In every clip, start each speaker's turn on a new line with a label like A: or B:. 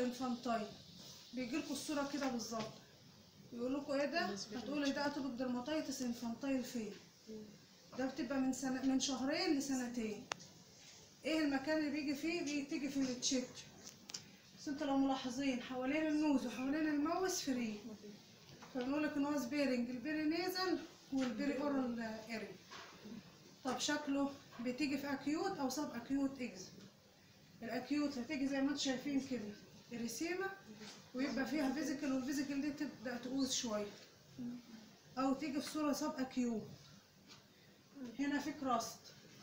A: انفانتايل بيجي لكم الصوره كده بالظبط يقول لكم ايه ده هتقولي ده اتوبيك درماتيتس انفانتايل فين ده بتبقى من سنه من شهرين لسنتين ايه المكان اللي بيجي فيه بيجي تيجي في التشيك بس انتوا لو ملاحظين حوالين النوز وحوالين الماوس فري فبنقول لك ان هو سبيرنج البيري نيزل والبيري اورال اري طب شكله بتيجي في اكيوت او سب اكيوت اكزم الاكيوت هتيجي زي ما انتم شايفين كده اريسيما ويبقى فيها فيزيكال والفيزيكال دي تبدا تقوز شويه او تيجي في صوره سب اكيوت هنا في كراست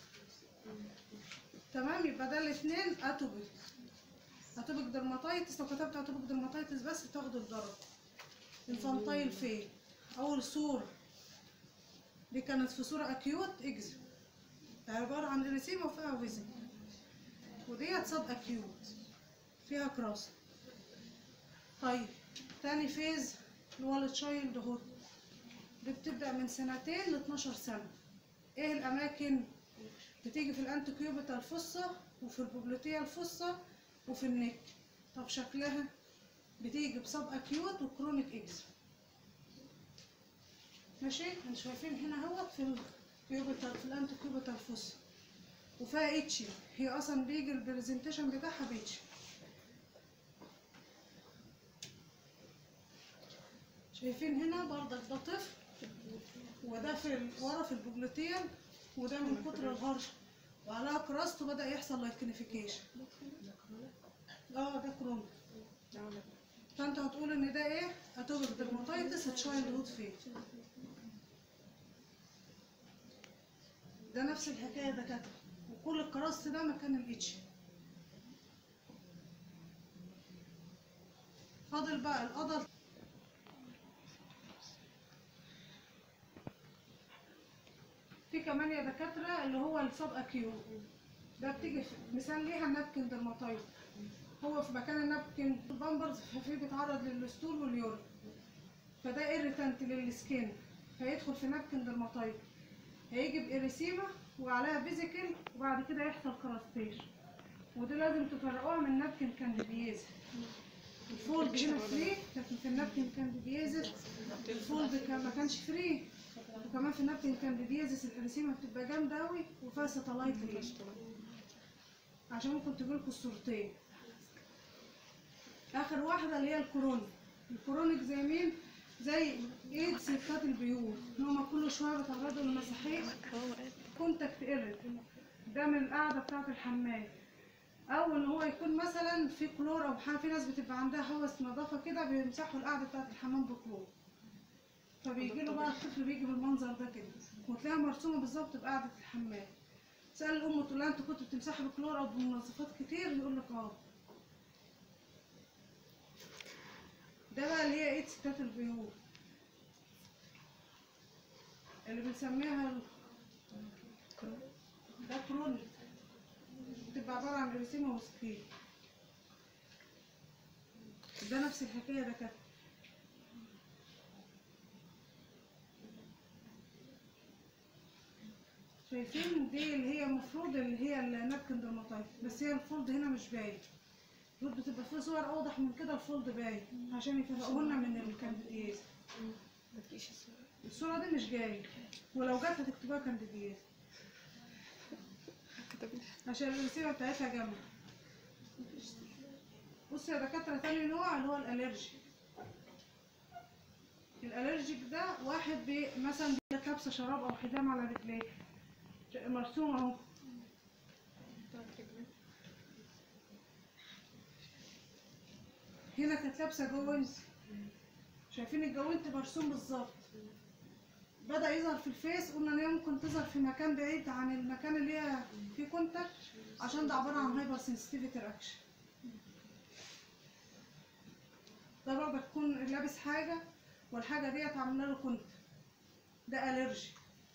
A: تمام يبقى ده الاثنين اتوبيك اتوبيك درماتايتس لو كتبت اتوبيك درماتايتس بس بتاخد الضرر انفانتايل فين اول صوره دي كانت في صوره اكيوت اكزم عباره عن اريسيما وفيها فيزيكال وديت سب اكيوت فيها كراست طيب تاني فيز اللي هو التشايلد هود دي بتبدأ من سنتين ل 12 سنة ايه الأماكن بتيجي في الانتيكيوبيتال الفصة وفي البوبلوتيا الفصة وفي النك طب شكلها بتيجي بسب اكيوت وكرونيك اكزم ماشي انتوا شايفين هنا اهوت في الكيوبيتال في الانتيكيوبيتال الفصة وفيها اتشي هي اصلا بيجي البرزنتيشن بتاعها بيتشي شايفين هنا برضك ده طفل وده في ال- ورا في البوبلوتيال وده من كتر الهرش وعليها كراست وبدأ يحصل لايكنيفيكيشن اه ده كورونا فانت هتقول ان ده ايه اتوبيك درماتايتس تشايلد هود فين ده نفس الحكايه ده كده وكل الكراست ده مكان الاتش فاضل بقى القدر في كمان يا دكاترة اللي هو السب اكيو ده بتيجي في مثال ليها النابكن درماتايت هو في مكان النابكن البامبرز ففيه بيتعرض للستول واليورين فده ايريتانت للسكين فيدخل في نابكن درماتايت هيجي بإريسيما وعليها فيزيكال وبعد كده يحصل كراستيش ودي لازم تفرقوها من نابكن كانديديزا الفولد هنا فري لكن في النابكن كانديديزا الفولد كان ما كانش فري وكمان في النابكن كانديديزس الاريسيما بتبقى جامده قوي وفيها ساتلايت ريش عشان ممكن تجيلكوا الصورتين اخر واحده اللي هي الكورونا الكورونيك زي مين زي ايدز بتاعت البيوت ان هما كل شويه بيتعرضوا للمساحيق كونتاكت ايرد ده من القعده بتاعت الحمام او ان هو يكون مثلا في كلور او حاجه في ناس بتبقى عندها هوس نظافه كده بيمسحوا القعده بتاعت الحمام بكلور فبيجي له بقى الطفل بيجي بالمنظر ده كده وتلاقيها مرسومه بالظبط بقعده الحمام سأل الأم تقول لها أنت كنت بتمسحي بكلور أو بمنظفات كتير يقول لك أه ده بقى اللي هي إيه ستات البيوت اللي بنسميها ال- ده كرونيك بتبقى عبارة عن إريسيما وسكين ده نفس الحكاية ده كده شايفين دي اللي هي المفروض اللي هي النابكن درماتايت بس هي الفولد هنا مش باين المفروض بتبقى في صور اوضح من كده الفولد باين عشان يفرقوا لنا من الكانديديز الصورة دي مش جاية ولو جت هتكتبوها كانديديز عشان الرسيمة بتاعتها جامدة بص يا دكاترة تاني نوع اللي هو الالرجي الالرجيك ده واحد بي مثلا بيبقى لابسه شراب او حزام على رجليه مرسوم اهو هنا كانت لابسه جوانت شايفين الجوانت مرسوم بالظبط بدأ يظهر في الفيس قلنا ان هي ممكن تظهر في مكان بعيد عن المكان اللي هي فيه كونتاكت عشان ده عبارة عن هايبر سنسيتيفيتي رياكشن ده برضه تكون لابس حاجة والحاجة ديت عاملة له كونتاكت ده ألرجي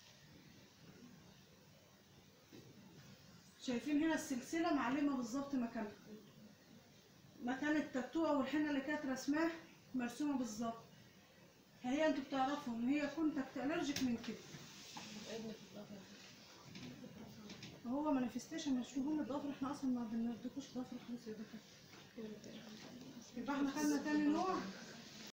A: شايفين هنا السلسلة معلمة بالظبط مكانها مكان التاتو أو الحنة اللي كانت رسماه مرسومة بالظبط هي انتوا بتعرفوا ان هي كونتاكت ألرجيك من كده هو مانيفستيشن مش مهم الضفر احنا اصلا ما بنديكوش ضفر خالص يا دكاتره يبقى احنا خدنا تاني نوع